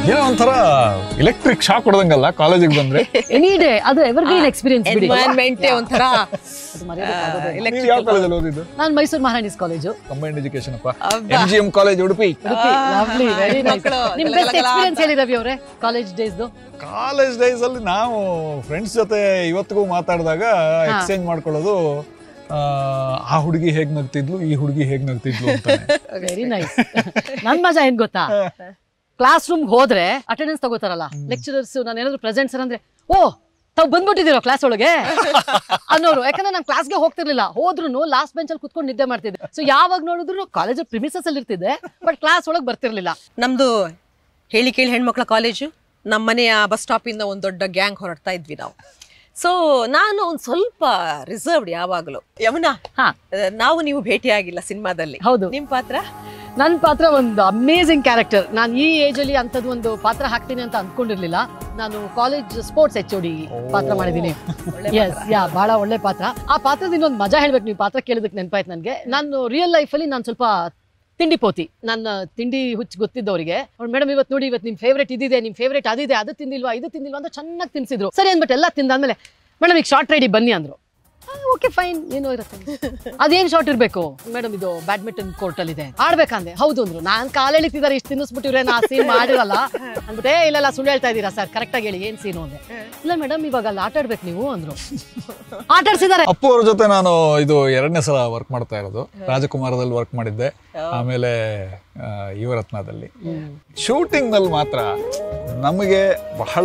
ಏನೋ ಒಂಥರ electric shock ಹೊಡೆದಂಗಲ್ಲ ಕಾಲೇಜಿಗೆ ಬಂದ್ರೆ ಎನಿ ಡೇ ಅದು ಎವರ್ಗ್ರೀನ್ ಎಕ್ಸ್ಪೀರಿಯನ್ಸ್ ಬಿಡಿ ಎನ್ವೈರನ್ಮೆಂಟೇ ಒಂಥರ ಅದು ಮರೆಯೋದಕ್ಕಾಗೋದಿಲ್ಲ. ನೀವು ಯಾವ ಕಾಲೇಜಲ್ಲಿ ಓದಿದ್ದು ನಾನು Mysuru Maharani's college combined education ಅಪ್ಪ M G M college Udupi lovely very nice ಮಕ್ಕಳು ನಿಮ್ ಗಲ ಬೆಸ್ಟ್ ಗಲ ಗಲ ಎಕ್ಸ್ಪೀರಿಯನ್ಸ್ ಹೇಳಿ ರವಿ ಅವರೇ ಕಾಲೇಜ್ ಡೇಸ್ದು ಕಾಲೇಜ್ ಡೇಸ್ ಅಲ್ಲಿ ನಾವು ಫ್ರೆಂಡ್ಸ್ ಜೊತೆ ಇವತ್ತಿಗೂ ಮಾತಾಡಿದಾಗ ಎಕ್ಸ್ಚೇಂಜ್ ಮಾಡ್ಕೊಳ್ಳೋದು ಆ, ಆ ಹುಡುಗಿ ಹೇಗ್ ನಗ್ತಿದ್ಲು ಈ ಹುಡುಗಿ ಹೇಗ್ ನಗ್ತಿದ್ಲು ಅಂತಾನೆ ವೆರಿ ನೈಸ್ ನನ್ ಮಜಾ ಏನ್ ಗೊತ್ತಾ ಕ್ಲಾಸ್ ರೂಮ್ ಹೋದ್ರೆ ಅಟೆಂಡೆನ್ಸ್ ತಗೋತಾರಲ್ಲ ಲೆಕ್ಚರರ್ಸ್ ನಾನು ಏನಾದ್ರು ಪ್ರೆಸೆಂಟ್ ಸರ್ ಅಂದ್ರೆ ಓ ತಾವ್ ಬಂದ್ಬಿಟ್ಟಿದ್ದೀರೋ ಕ್ಲಾಸ್ ಒಳಗೆ ಅನ್ನೋರು ಯಾಕಂದ್ರೆ ನಾನು ಕ್ಲಾಸ್ಗೆ ಹೋಗ್ತಿರ್ಲಿಲ್ಲ ಹೋದ್ರು ಲಾಸ್ಟ್ ಬೆಂಚ್ ಅಲ್ಲಿ ಕುತ್ಕೊಂಡು ನಿದ್ದೆ ಮಾಡ್ತಿದ್ದೆ ಸೊ ಯಾವಾಗ ನೋಡಿದ್ರು ಕಾಲೇಜ್ ಪ್ರಿಮಿಸಸ್ ಅಲ್ಲಿ ಇರ್ತಿದ್ದೆ ಬಟ್ ಕ್ಲಾಸ್ ಒಳಗೆ ಬರ್ತಿರ್ಲಿಲ್ಲ ನಮ್ದು ಹೇಳಿ ಕೇಳಿ ಹೆಣ್ಮಕ್ಳ ಕಾಲೇಜು ನಮ್ಮ ಮನೆಯ ಬಸ್ ಸ್ಟಾಪಿಂದ ಒಂದು ದೊಡ್ಡ ಗ್ಯಾಂಗ್ ಹೊರಡ್ತಾ ಇದ್ವಿ ನಾವು ಸೊ ನಾನು ಒಂದು ಸ್ವಲ್ಪ ರಿಸರ್ವ್ಡ್ ಯಾವಾಗಲೂ ಯಮುನಾ ಹಾ ಆ, ನಾವು ನೀವು ಭೇಟಿಯಾಗಿಲ್ಲ ಸಿನಿಮಾದಲ್ಲಿ ಹೌದು ನಿಮ್ ಪಾತ್ರ ನನ್ನ ಪಾತ್ರ ಒಂದು ಅಮೇಸಿಂಗ್ ಕ್ಯಾರೆಕ್ಟರ್ ನಾನು ಈ ಏಜ್ ಅಲ್ಲಿ ಅಂಥದ್ದು ಒಂದು ಪಾತ್ರ ಹಾಕ್ತೀನಿ ಅಂತ ಅಂದ್ಕೊಂಡಿರ್ಲಿಲ್ಲ ನಾನು ಕಾಲೇಜ್ ಸ್ಪೋರ್ಟ್ಸ್ ಎಚ್ ಡಿ ಪಾತ್ರ ಮಾಡಿದ್ದೀನಿ ಎಸ್ ಯಾ ಬಹಳ ಒಳ್ಳೆ ಪಾತ್ರ ಆ ಪಾತ್ರದ ಇನ್ನೊಂದು ಮಜಾ ಹೇಳ್ಬೇಕು ನೀವು ಪಾತ್ರ ಕೇಳಿದಕ್ಕೆ ನೆನಪಾಯ್ತು ನನಗೆ ನಾನು ರಿಯಲ್ ಲೈಫಲ್ಲಿ ನಾನು ಸ್ವಲ್ಪ ತಿಂಡಿ ಪೋತಿ ನನ್ನ ತಿಂಡಿ ಹುಚ್ಚು ಗೊತ್ತಿದ್ದವರಿಗೆ ಅವ್ರು ಮೇಡಮ್ ಇವತ್ತು ನೋಡಿ ಇವತ್ತು ನಿಮ್ಮ ಫೇವ್ರೇಟ್ ಇದಿದೆ ನಿಮ್ಮ ಫೇವ್ರೇಟ್ ಅದಿದೆ ಅದು ತಿಂದಿಲ್ವಾ ಇದು ತಿಂದಿಲ್ವಾ ಅಂತ ಚೆನ್ನಾಗಿ ತಿನ್ಸಿದ್ರು ಸರಿ ಅಂದ್ಬಿಟ್ಟು ಎಲ್ಲ ತಿಂದಾದ್ಮೇಲೆ ಮೇಡಮ್ ಈಗ ಶಾರ್ಟ್ ರೆಡಿ ಬನ್ನಿ ಅಂದ್ರು ಓಕೆ ಫೈನ್ ಏನೋ ಇರುತ್ತೆ ಅದೇನ್ ಶಾರ್ಟ್ ಇರ್ಬೇಕು ಮೇಡಮ್ ಇದು ಬ್ಯಾಡ್ಮಿಂಟನ್ ಕೋರ್ಟ್ ಅಲ್ಲಿ ಇದೆ ಆಡ್ಬೇಕಂದೆ ಹೌದು ಅಂದ್ರು ನಾನ್ ಕಾಲ್ ಎಳಿತಿದ್ದಾರೆ ಇಷ್ಟು ತಿನ್ನಿಸ್ಬಿಟ್ಟಿವ್ರೆ ನಾ ಸೀನ್ ಮಾಡಿರಲ್ಲ ಅಂದ್ಬಿಟ್ಟೆ "ಏ, ಇಲ್ಲ ಇಲ್ಲ ಸುಳ್ಳು ಹೇಳ್ತಾ ಇದ್ದೀರಾ ಸರ್ ಕರೆಕ್ಟ್ ಆಗಿ ಹೇಳಿ ಏನ್ ಸೀನು ಅಂದೆ ಇಲ್ಲ ಮೇಡಮ್ ಇವಾಗ ಅಲ್ಲಿ ಆಟ ಆಡ್ಬೇಕು ನೀವು ಅಂದ್ರು ಆಟಾಡ್ಸಿದ್ದಾರೆ ಅಪ್ಪು ಅವ್ರ ಜೊತೆ ನಾನು ಇದು ಎರಡನೇ ಸಲ ವರ್ಕ್ ಮಾಡ್ತಾ ಇರೋದು ರಾಜಕುಮಾರದಲ್ಲಿ ವರ್ಕ್ ಮಾಡಿದ್ದೆ ಆಮೇಲೆ ಆ, ಯುವರತ್ನದಲ್ಲಿ ಶೂಟಿಂಗ್ ನಲ್ಲಿ ಮಾತ್ರ ನಮಗೆ ಬಹಳ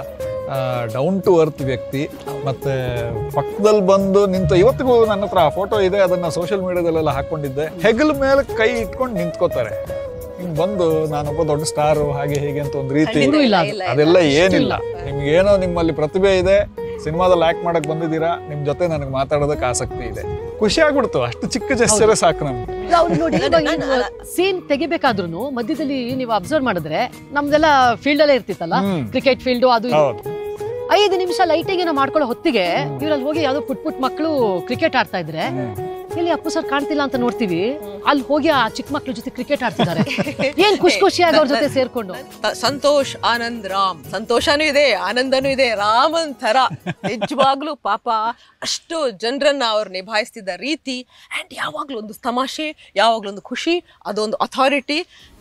ಡೌನ್ ಟು ಅರ್ತ್ ವ್ಯಕ್ತಿ ಮತ್ತೆ ಪಕ್ಕದಲ್ಲಿ ಬಂದು ನಿಂತು ಇವತ್ತಿಗೂ ನನ್ನ ಹತ್ರ ಫೋಟೋ ಇದೆ ಅದನ್ನ ಸೋಷಿಯಲ್ ಮೀಡಿಯಾದಲ್ಲೆಲ್ಲ ಹಾಕೊಂಡಿದ್ದೆ ಹೆಗಲ ಮೇಲೆ ಕೈ ಇಟ್ಕೊಂಡು ನಿಂತ್ಕೋತಾರೆ ಹಿಂಗ್ ಬಂದು ನಾನೊಬ್ಬ ದೊಡ್ಡ ಸ್ಟಾರ್ ಹಾಗೆ ಹೀಗೆ ಅಂತ ಒಂದು ರೀತಿ ಖಂಡಿತ ಇಲ್ಲ ಅದು. ಅದೆಲ್ಲ ಏನಿಲ್ಲ ನಿಮ್ಗೆ ಏನೋ ನಿಮ್ಮಲ್ಲಿ ಪ್ರತಿಭೆ ಇದೆ ಸಿನಿಮಾದಲ್ಲಿ ಆಕ್ಟ್ ಮಾಡಕ್ ಬಂದಿದ್ದೀರಾ ನಿಮ್ ಜೊತೆ ನನಗೆ ಮಾತಾಡೋದಕ್ಕೆ ಆಸಕ್ತಿ ಇದೆ ಖುಷಿ ಆಗ್ಬಿಡ್ತು ಅಷ್ಟು ಚಿಕ್ಕ ಜೆಸ್ಚರೇ ಸಾಕು ನಮ್ಗೆ ಅವ್ರು ನೋಡಿ ಸೀನ್ ತೆಗಿಬೇಕಾದ್ರೂ ಮಧ್ಯದಲ್ಲಿ ನೀವು ಅಬ್ಸರ್ವ್ ಮಾಡಿದ್ರೆ ನಮ್ದೆಲ್ಲ ಫೀಲ್ಡ್ ಅಲ್ಲೇ ಇರ್ತಿತ್ತಲ್ಲ ಹ್ಮ್. ಕ್ರಿಕೆಟ್ ಫೀಲ್ಡ್ ಅದು ಇದು. ಹೌದು ಐದು ನಿಮಿಷ ಲೈಟಿಂಗ್ ಏನೋ ಮಾಡ್ಕೊಳ್ಳೋ ಹೊತ್ತಿಗೆ ಇವ್ರಲ್ಲಿ ಹೋಗಿ ಯಾವ್ದೋ ಪುಟ್ ಪುಟ್ ಮಕ್ಕಳು ಕ್ರಿಕೆಟ್ ಆಡ್ತಾ ಇದ್ರೆ ಇಲ್ಲಿ ಅಪ್ಪು ಸರ್ ಕಾಣ್ತಿಲ್ಲ ಅಂತ ನೋಡ್ತೀವಿ ಅಲ್ಲಿ ಹೋಗಿ ಆ ಚಿಕ್ಕ ಮಕ್ಳ ಜೊತೆ ಕ್ರಿಕೆಟ್ ಆಡ್ತಿದ್ದಾರೆ ಏನ್ ಖುಷಿ ಖುಷಿಯಾಗಿ ಅವ್ರ ಜೊತೆ ಸೇರ್ಕೊಂಡು ತ- ಸಂತೋಷ್ ಆನಂದ್ ರಾಮ್ ಸಂತೋಷನೂ ಇದೆ ಆನಂದನೂ ಇದೆ ರಾಮನ್ ಥರ ನಿಜವಾಗ್ಲೂ ಪಾಪ ಅಷ್ಟು ಜನರನ್ನ ಅವ್ರು ನಿಭಾಯಿಸ್ತಿದ್ದ ರೀತಿ ಆ್ಯಂಡ್ ಯಾವಾಗಲೂ ಒಂದು ತಮಾಷೆ ಯಾವಾಗಲೂ ಒಂದು ಖುಷಿ ಅದೊಂದು ಅಥಾರಿಟಿ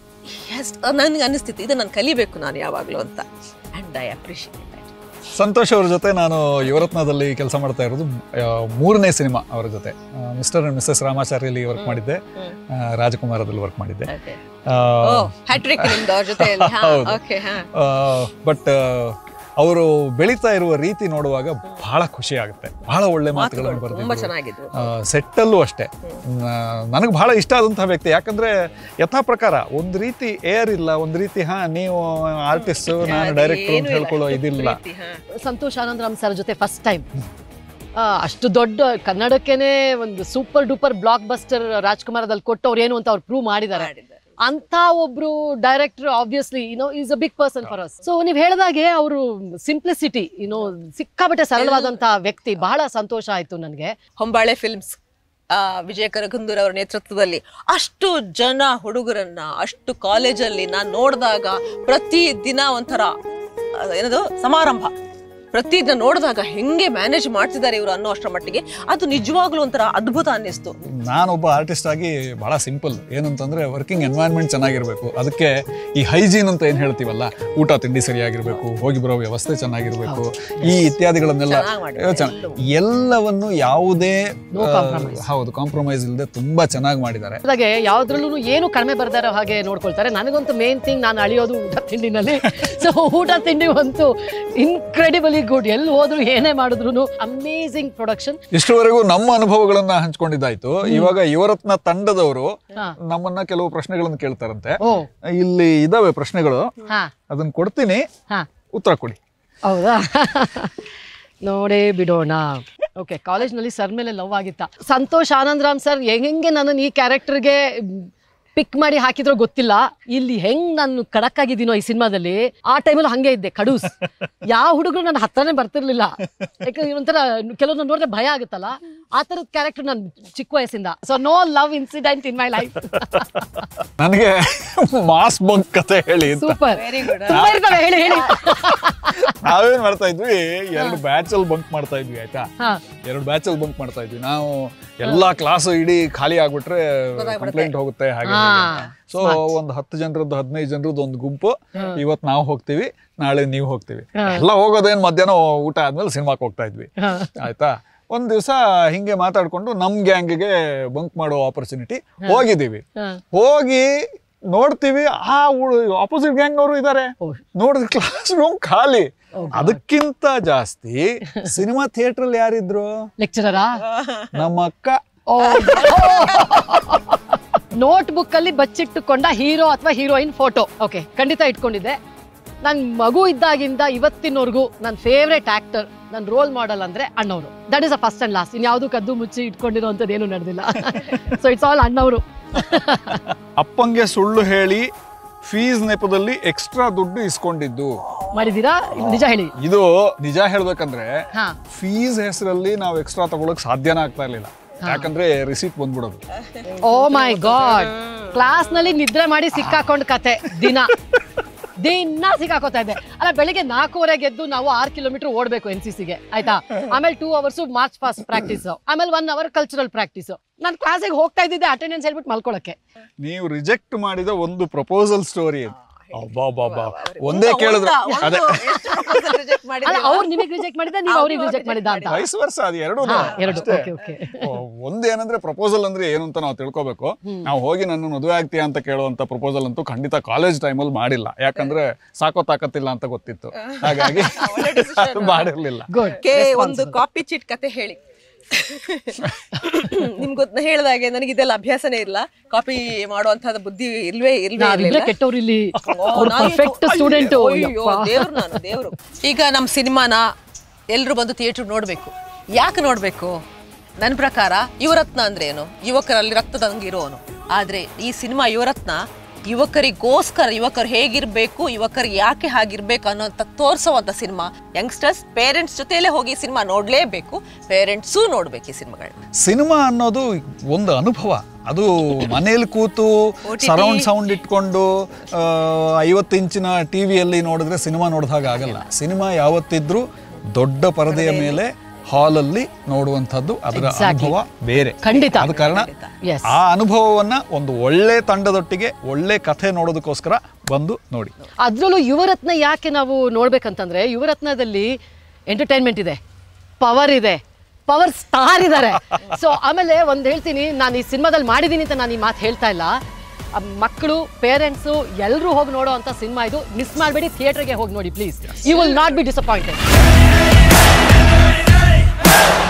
ನನಗೆ ಅನಿಸ್ತಿತ್ತು ಇದು ನಾನು ಕಲಿಬೇಕು ನಾನು ಯಾವಾಗಲೂ ಅಂತ ಆ್ಯಂಡ್ ಐ ಅಪ್ರಿಷಿಯೇಟ್ ಸಂತೋಷ್ ಅವ್ರ ಜೊತೆ ನಾನು ಯುವರತ್ನದಲ್ಲಿ ಕೆಲಸ ಮಾಡ್ತಾ ಇರೋದು ಆ, ಮೂರನೇ ಸಿನಿಮಾ ಅವರ ಜೊತೆ ಮಿಸ್ಟರ್ ಅಂಡ್ ಮಿಸ್ಸಸ್ ರಾಮಾಚಾರ್ಯಲ್ಲಿ ವರ್ಕ್ ಮಾಡಿದ್ದೆ ಆ, ರಾಜಕುಮಾರದಲ್ಲಿ ವರ್ಕ್ ಮಾಡಿದ್ದೆ ಓ ಹ್ಯಾಟ್ರಿಕ್ ನಿಮ್ದು ಅವ್ರ ಜೊತೆ ಹೌದು. ಓಕೆ ಹಾ ಬಟ್ ಅವರು ಬೆಳೀತಾ ಇರುವ ರೀತಿ ನೋಡುವಾಗ ಬಹಳ ಖುಷಿ ಆಗುತ್ತೆ ಬಹಳ ಒಳ್ಳೆ ಮಾತುಗಳನ್ನು ತುಂಬಾ ಬರೆದಿದ್ರು ಚೆನ್ನಾಗಿದ್ವು ಸೆಟ್ಟಲ್ಲೂ ಅಷ್ಟೇ ನನಗೆ ಬಹಳ ಇಷ್ಟ ಆದಂತಹ ವ್ಯಕ್ತಿ ಯಾಕಂದ್ರೆ ಯಥಾ ಪ್ರಕಾರ ಒಂದು ರೀತಿ ಏರ್ ಇಲ್ಲ ಒಂದು ರೀತಿ ಹಾ ನೀವು ಆರ್ಟಿಸ್ಟ್ ನಾನು ಡೈರೆಕ್ಟರ್ ಅಂತ ಏನೂ ಇಲ್ಲ, ಹೇಳ್ಕೊಳ್ಳೋ ಇದಿಲ್ಲ ಪ್ರೀತಿ, ಹಾ. ಸಂತೋಷ್ ಆನಂದರಾಮ್ ಸರ್ ಜೊತೆ ಫಸ್ಟ್ ಟೈಮ್ ಅಷ್ಟು ದೊಡ್ಡ ಕನ್ನಡಕ್ಕೆನೆ ಒಂದು ಸೂಪರ್ ಡೂಪರ್ ಬ್ಲಾಕ್ ಬಸ್ಟರ್ ರಾಜ್ಕುಮಾರದಲ್ಲಿ ಕೊಟ್ಟು ಅವ್ರು ಏನು ಅಂತ ಅವ್ರು ಪ್ರೂವ್ ಮಾಡಿದ್ದಾರೆ ಮಾಡಿದ್ದಾರೆ. ಅಂತ ಒಬ್ರು director obviously you know is a big person for us so ನೀವು ಹೇಳಿದಾಗೆ ಅವರು ಸಿಂಪ್ಲಿಸಿಟಿ ಯುನೋ ಸಿಕ್ಕಾಬಟ್ಟೆ ಸರಳವಾದಂತ ವ್ಯಕ್ತಿ ಬಹಳ ಸಂತೋಷ ಆಯ್ತು ನನಗೆ ಹೊಂಬಾಳೆ ಫಿಲ್ಮ್ಸ್ ಆ, ವಿಜಯ ಕರಗುಂದೂರ್ ಅವರ ನೇತೃತ್ವದಲ್ಲಿ ಅಷ್ಟು ಜನ ಹುಡುಗರನ್ನ ಅಷ್ಟು ಕಾಲೇಜಲ್ಲಿ ನಾನು ನೋಡಿದಾಗ ಪ್ರತಿ ದಿನ ಒಂಥರ ಆ, ಏನದು ಸಮಾರಂಭ ಪ್ರತಿ ದಿನ ನೋಡಿದಾಗ ಹೆಂಗೆ ಮ್ಯಾನೇಜ್ ಮಾಡ್ತಿದ್ದಾರೆ ಇವರು ಅನ್ನೋ ಅಷ್ಟರ ಮಟ್ಟಿಗೆ ಅದು ನಿಜವಾಗ್ಲೂ ಒಂಥರ ಅದ್ಭುತ ಅನ್ನಿಸ್ತು ನಾನೊಬ್ಬ ಆರ್ಟಿಸ್ಟ್ ಆಗಿ ಬಹಳ ಸಿಂಪಲ್ ಏನಂತಂದ್ರೆ ವರ್ಕಿಂಗ್ ಎನ್ವೈರ್ಮೆಂಟ್ ಚೆನ್ನಾಗಿರ್ಬೇಕು ಅದಕ್ಕೆ ಈ ಹೈಜೀನ್ ಅಂತ ಏನ್ ಹೇಳ್ತೀವಲ್ಲ ಊಟ ತಿಂಡಿ ಸರಿಯಾಗಿರ್ಬೇಕು ಹೋಗಿ ಬರೋ ವ್ಯವಸ್ಥೆ ಚೆನ್ನಾಗಿರ್ಬೇಕು ಈ ಇತ್ಯಾದಿಗಳನ್ನೆಲ್ಲ ಚೆನ್ನಾಗ್ ಮಾಡಿದ್ದಾರೆ ಚೆನ್ನ- ಎಲ್ಲವನ್ನು ಯಾವುದೇ No ಆ, compromise. ಹೌದು ಕಾಂಪ್ರಮೈಸ್ ಇಲ್ಲದೆ ತುಂಬಾ ಚೆನ್ನಾಗಿ ಮಾಡಿದ್ದಾರೆ ಹಾಗೆ ಯಾವ್ದ್ರಲ್ಲೂ ಏನು ಕಡಿಮೆ ಬರ್ದಾರೋ ಹಾಗೆ ನೋಡ್ಕೊಳ್ತಾರೆ ನನಗಂತೂ ಮೇನ್ ಥಿಂಗ್ ನಾನು ಅಳಿಯೋದು ಊಟ ತಿಂಡಿನಲ್ಲಿ ಸೊ ಊಟ ತಿಂಡಿ ಅಂತೂ ಇನ್ಕ್ರೆಡಿಬಲಿ ಗುಡ್ ಎಲ್ಲಿ ಹೋದ್ರು ಏನೇ ಮಾಡಿದ್ರು ಅಮೇಸಿಂಗ್ ಪ್ರೊಡಕ್ಷನ್ ಇಷ್ಟುವರೆಗೂ ನಮ್ಮ ಅನುಭವಗಳನ್ನ ಹಂಚ್ಕೊಂಡಿದ್ದಾಯ್ತು ಇವಾಗ ಯುವರತ್ನ ತಂಡದವರು ಹಾ. ನಮ್ಮನ್ನ ಕೆಲವು ಪ್ರಶ್ನೆಗಳನ್ನು ಕೇಳ್ತಾರಂತೆ ಓ ಇಲ್ಲಿ ಇದಾವೆ ಪ್ರಶ್ನೆಗಳು ಹಾ ಅದನ್ನ ಕೊಡ್ತೀನಿ ಹಾ ಉತ್ತರ ಕೊಡಿ ಹೌದಾ ನೋಡೇ ಬಿಡೋಣ ಓಕೆ ಕಾಲೇಜ್ನಲ್ಲಿ ಸರ್ ಮೇಲೆ ಲವ್ ಆಗಿತ್ತ ಸಂತೋಷ್ ಆನಂದರಾಮ್ ಸರ್ ಹೆಂಗೆ ನನ್ನನ್ನು ಈ ಕ್ಯಾರೆಕ್ಟರ್ಗೆ ಪಿಕ್ ಮಾಡಿ ಹಾಕಿದ್ರೋ ಗೊತ್ತಿಲ್ಲ ಇಲ್ಲಿ ಹೆಂಗ್ ನಾನು ಕಡಕ್ ಆಗಿದ್ದೀನೋ ಈ ಸಿನಿಮಾದಲ್ಲಿ ಆ ಟೈಮಲ್ಲಿ ಹಂಗೆ ಇದ್ದೆ ಕಡೂಸ್ ಯಾವ ಹುಡುಗರು ನನ್ನ ಹತ್ರನೇ ಬರ್ತಿರ್ಲಿಲ್ಲ ಯಾಕಂದ್ರೆ ಒಂಥರ ಕೆಲವೊಂದು ನೋಡಿದ್ರೆ ಭಯ ಆಗುತ್ತಲ್ಲ ಆ ತರದ ಕ್ಯಾರೆಕ್ಟರ್ ನಾನು ಚಿಕ್ಕ ವಯಸ್ಸಿಂದ so no love incident in my life ನನಗೆ ಮಾಸ್ ಬಂಕ್ ಕತೆ ಹೇಳಿ ಅಂತ ಸೂಪರ್ ವೆರಿ ಗುಡ್ ತುಂಬಾ ಇರ್ತವೆ ಹೇಳಿ ಹೇಳಿ ನಾವೇನ್ ಮಾಡ್ತಾ ಇದ್ವಿ ಎರಡು ಬ್ಯಾಚ್ ಅಲ್ಲಿ ಬಂಕ್ ಮಾಡ್ತಾ ಇದ್ವಿ ಆಯ್ತಾ ಹಾ ಎರಡು ಬ್ಯಾಚ್ ಅಲ್ಲಿ ಬಂಕ್ ಮಾಡ್ತಾ ಇದ್ವಿ ನಾವು ಎಲ್ಲಾ ಕ್ಲಾಸ್ ಇಡೀ ಖಾಲಿ ಆಗ್ಬಿಟ್ರೆ ಕಂಪ್ಲೇಂಟ್ ಹೋಗುತ್ತೆ ಹಾಗೆ ಹಾ, ಸೊ ಒಂದ್ ಹತ್ತು ಜನರದ್ದು ಹದಿನೈದು ಜನರದ್ದು ಒಂದು ಗುಂಪು ಇವತ್ ನಾವು ಹೋಗ್ತೀವಿ ನಾಳೆ ನೀವು ಹೋಗ್ತೀವಿ ಎಲ್ಲ ಹೋಗೋದೇನ್ ಮಧ್ಯಾಹ್ನ ಊಟ ಆದ್ಮೇಲೆ ಸಿನಿಮಾಕ್ ಹೋಗ್ತಾ ಇದ್ವಿ ಹಾ. ಆಯ್ತಾ ಒಂದ್ ದಿವಸ ಹಿಂಗೆ ಮಾತಾಡ್ಕೊಂಡು ನಮ್ ಗ್ಯಾಂಗ್ಗೆ ಬಂಕ್ ಮಾಡೋ ಆಪರ್ಚುನಿಟಿ ಹೋಗಿದ್ದೀವಿ ಹಾ. ಹೋಗಿ ನೋಡ್ತೀವಿ ಆ ಆಪೋಸಿಟ್ ಗ್ಯಾಂಗ್ ಅವರು ಇದಾರೆ ಓ. ನೋಡಿದ್ರೆ ಕ್ಲಾಸ್ ರೂಮ್ ಖಾಲಿ ಅದಕ್ಕಿಂತ ಜಾಸ್ತಿ ಸಿನಿಮಾ ಥಿಯೇಟರ್ ಅಲ್ಲಿ ಯಾರಿದ್ರು ಲೆಕ್ಚರರಾ ನಮ್ಮ ಅಕ್ಕ ನೋಟ್ ಬುಕ್ ಅಲ್ಲಿ ಬಚ್ಚಿಟ್ಟುಕೊಂಡ ಹೀರೋ ಅಥವಾ ಹೀರೋಯಿನ್ ಫೋಟೋ ಓಕೆ ಖಂಡಿತ ಇಟ್ಕೊಂಡಿದ್ದೆ ನನ್ ಮಗು ಇದ್ದಾಗಿಂದ ಇವತ್ತಿನವರೆಗೂ ನನ್ನ ಫೇವ್ರೆಟ್ ಆಕ್ಟರ್ ನನ್ನ ರೋಲ್ ಮಾಡೆಲ್ ಅಂದ್ರೆ ಅಣ್ಣವರು that is a first and last ಇನ್ಯಾವುದು ಕದ್ದು ಮುಚ್ಚಿ ಇಟ್ಕೊಂಡಿರೋಂಥದ್ದು ಏನು ನಡೆದಿಲ್ಲ ಸೊ ಇಟ್ಸ್ ಆಲ್ ಅಣ್ಣವರು ಅಪ್ಪಂಗೆ ಸುಳ್ಳು ಹೇಳಿ ಫೀಸ್ ನೆಪದಲ್ಲಿ ಎಕ್ಸ್ಟ್ರಾ ದುಡ್ಡು ಇಸ್ಕೊಂಡಿದ್ದು ಮಾಡಿದೀರಾ ನಿಜ ಹೇಳಿ ಇದು ನಿಜ ಹೇಳ್ಬೇಕಂದ್ರೆ ಹಾ ಫೀಸ್ ಹೆಸರಲ್ಲಿ ನಾವು ಎಕ್ಸ್ಟ್ರಾ ತಗೊಳಕ್ ಸಾಧ್ಯನೇ ಆಗ್ತಾ ಇರ್ಲಿಲ್ಲ ಯಾಕಂದ್ರೆ ರಿಸೀಟ್ ಬಂದ್ಬಿಡೋದು ಓ ಮೈ ಗಾಡ್ ಕ್ಲಾಸ್ ನಲ್ಲಿ ನಿದ್ರೆ ಮಾಡಿ ಸಿಕ್ಕಾಕೊಂಡ್ ಕತೆ ದಿನ ದಿನ ಸಿಕ್ಕಾಕೋತಾ ಇದ್ದೆ ಅಲ್ಲ ಬೆಳಿಗ್ಗೆ ನಾಲ್ಕೂವರೆಗೆ ಎದ್ದು ನಾವು ಆರ್ ಕಿಲೋಮೀಟರ್ ಓಡ್ಬೇಕು ಎನ್ ಸಿ ಸಿಗೆ ಆಯ್ತಾ ಆಮೇಲೆ two hours march past practice ಆಮೇಲೆ ಒನ್ ಅವರ್ ಕಲ್ಚರಲ್ ಪ್ರಾಕ್ಟೀಸ್ ನಾನು ಕ್ಲಾಸಿಗೆ ಹೋಗ್ತಾ ಇದ್ದಿದ್ದೆ ಅಟೆಂಡೆನ್ಸ್ ಹೇಳ್ಬಿಟ್ಟು ಮಲ್ಕೊಳಕ್ಕೆ ನೀವು ರಿಜೆಕ್ಟ್ ಮಾಡಿದ ಒಂದು ಪ್ರಪೋಸಲ್ ಸ್ಟೋರಿ ಅಬ್ಬಾ ಒಂದೇ ಕೇಳಿದ್ರೆ ಅದೇ ರಿಜೆಕ್ಟ್ ಮಾಡಿ ಅಲ್ಲ ಅವ್ರು ನಿಮಗೆ ರಿಜೆಕ್ಟ್ ಮಾಡಿದ್ದ ನೀವು ಅವ್ರಿಗೆ ರಿಜೆಕ್ಟ್ ಮಾಡಿದ್ದ ಅಂತ ವಯಸ್ಸು ವರ್ಷ ಅದು ಎರಡು ಹಾ, ಎರಡು ಓಕೆ ಓಕೆ ಒಂದೇನಂದ್ರೆ ಪ್ರಪೋಸಲ್ ಅಂದ್ರೆ ಏನು ಅಂತ ನಾವು ತಿಳ್ಕೊಬೇಕು ನಾವು ಹೋಗಿ ನನ್ನ ಮದುವೆ ಆಗ್ತೀಯಾ ಅಂತ ಕೇಳುವಂತ ಪ್ರಪೋಸಲ್ ಅಂತೂ ಖಂಡಿತ ಕಾಲೇಜ್ ಟೈಮಲ್ಲಿ ಮಾಡಿಲ್ಲ ಯಾಕಂದ್ರೆ ಸಾಕೋ ತಾಕತ್ತಿಲ್ಲ ಅಂತ ಗೊತ್ತಿತ್ತು ಹಾಗಾಗಿ ಅದು ಮಾಡಿರ್ಲಿಲ್ಲ ಗುಡ್ ಕೆ ಒಂದು ಕಾಪಿ ಚೀಟ್ ಕತೆ ಹೇಳಿ ನಿಮ್ಗೆ ಗೊತ್ತ ಹೇಳ್ದಾಗೆ ನನಗೆ ಇದೆಲ್ಲ ಅಭ್ಯಾಸನೇ ಇಲ್ಲ ಕಾಪಿ ಮಾಡುವಂತಹದ್ದು ಬುದ್ಧಿ ಇಲ್ವೇ ಇಲ್ವೇ ನಾವಿಬ್ರೆ ಇರ್ಲಿಲ್ಲ ಕೆಟ್ಟವ್ರು ಇಲ್ಲಿ ಓ, ಅವ್ರು ನಾನು ಪರ್ಫೆಕ್ಟ್ ಅಯ್ಯೋ, ಸ್ಟೂಡೆಂಟ್ ಅಯ್ಯೋ, ದೇವ್ರು ನಾನು ದೇವ್ರು ಈಗ ನಮ್ಮ ಸಿನಿಮಾನ ಎಲ್ಲರೂ ಬಂದು ಥಿಯೇಟರ್ ನೋಡ್ಬೇಕು ಯಾಕೆ ನೋಡ್ಬೇಕು ನನ್ನ ಪ್ರಕಾರ ಯುವರತ್ನ ಅಂದ್ರೆ ಏನು ಯುವಕರಲ್ಲಿ ರಕ್ತದಂಗಿರೋನು ಆದ್ರೆ ಈ ಸಿನಿಮಾ ಯುವರತ್ನ ಯುವಕರಿಗೋಸ್ಕರ ಯುವಕರು ಹೇಗಿರ್ಬೇಕು ಯುವಕರು ಯಾಕೆ ಹಾಗಿರ್ಬೇಕು ಅನ್ನೋಂಥ ತೋರಿಸೋವಂಥ ಸಿನಿಮಾ ಯಂಗ್ಸ್ಟರ್ಸ್ ಪೇರೆಂಟ್ಸ್ ಜೊತೆಲೇ ಹೋಗಿ ಸಿನಿಮಾ ನೋಡ್ಲೇಬೇಕು ಪೇರೆಂಟ್ಸು ನೋಡ್ಬೇಕು ಈ ಸಿನಿಮಾಗಳನ್ನ ಸಿನಿಮಾ ಅನ್ನೋದು ಒಂದು ಅನುಭವ ಅದು ಮನೇಲಿ ಕೂತು ಸರೌಂಡ್ ಸೌಂಡ್ ಇಟ್ಕೊಂಡು ಆ, ಐವತ್ತು ಇಂಚಿನ ಟಿವಿಯಲ್ಲಿ ನೋಡಿದ್ರೆ ಸಿನಿಮಾ ನೋಡಿದಾಗ ಆಗಲ್ಲ ಸಿನಿಮಾ ಯಾವತ್ತಿದ್ರೂ ದೊಡ್ಡ ಪರದೆಯ ಮೇಲೆ ಹಾಲಲ್ಲಿ ನೋಡುವಂಥದ್ದು ಅದರ Exactly. ಅನುಭವ ಬೇರೆ ಖಂಡಿತ ಆದ ಕಾರಣ ಎಸ್ ಆ ಅನುಭವವನ್ನ ಒಂದು ಒಳ್ಳೆ ತಂಡದೊಟ್ಟಿಗೆ ಒಳ್ಳೆ ಕಥೆ ನೋಡೋದಕ್ಕೋಸ್ಕರ ಬಂದು ನೋಡಿ ಅದ್ರಲ್ಲೂ ಯುವರತ್ನ ಯಾಕೆ ನಾವು ನೋಡ್ಬೇಕಂತಂದ್ರೆ ಯುವರತ್ನದಲ್ಲಿ ಎಂಟರ್ಟೈನ್ಮೆಂಟ್ ಇದೆ ಪವರ್ ಇದೆ ಪವರ್ ಸ್ಟಾರ್ ಇದ್ದಾರೆ ಸೊ ಆಮೇಲೆ ಒಂದು ಹೇಳ್ತೀನಿ ನಾನು ಈ ಸಿನಿಮಾದಲ್ಲಿ ಮಾಡಿದ್ದೀನಿ ಅಂತ ನಾನು ಈ ಮಾತು ಹೇಳ್ತಾ ಇಲ್ಲ ಆ ಮಕ್ಕಳು ಪೇರೆಂಟ್ಸು ಎಲ್ಲರೂ ಹೋಗಿ ನೋಡೋ ಅಂತ ಸಿನಿಮಾ ಇದು ಮಿಸ್ ಮಾಡಬೇಡಿ ಥಿಯೇಟರ್ಗೆ ಹೋಗಿ ನೋಡಿ please you will not be disappointed